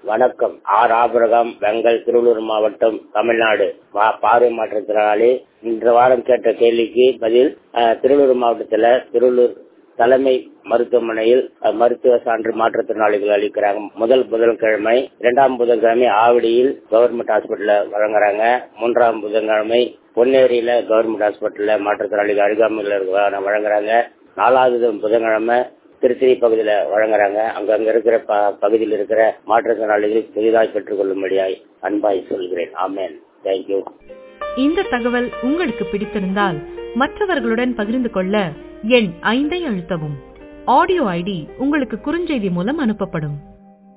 வணக்கம் R Abraham வெங்கல் Tiruvallur மாவட்டம் தமிழ்நாடு வா- பார்வை மாற்றுத்திறனாளி இன்று வாரம் கேட்ட கேள்விக்கு பதில் அஹ், திருவள்ளூர் மாவட்டத்துல திருவள்ளூர் தலைமை மருத்துவமனையில் அஹ், மருத்துவ சான்று மாற்றுத்திறனாளிகள் அளிக்கிறாங்க முதல் புதன்கிழமை இரண்டாம் புதன்கிழமை ஆவடியில் கவர்மெண்ட் ஹாஸ்பிட்டல்ல வழங்குறாங்க மூன்றாம் புதன்கிழமை பொன்னேரியில கவர்மெண்ட் ஹாஸ்பிட்டல்ல மாற்றுத்திறனாளிகள் அருகாமையில் இருக்க- வழங்குறாங்க நாலாவது புதன்கிழமை திருத்தணி பகுதியில வழங்குறாங்க அங்க அங்க இருக்கிற ப- பகுதியில் இருக்கிற மாற்றுத்திறனாளிகள் புதிதாக பெற்றுக் கொள்ளும்படியாய் அன்பாய் சொல்கிறேன் ஆமேன் தேங்க்யூ இந்த தகவல் உங்களுக்கு பிடித்திருந்தால் மற்றவர்களுடன் பகிர்ந்து கொள்ள எண் ஐந்தை அழுத்தவும் ஆடியோ ஐடி உங்களுக்கு குறுஞ்செய்தி மூலம் அனுப்பப்படும்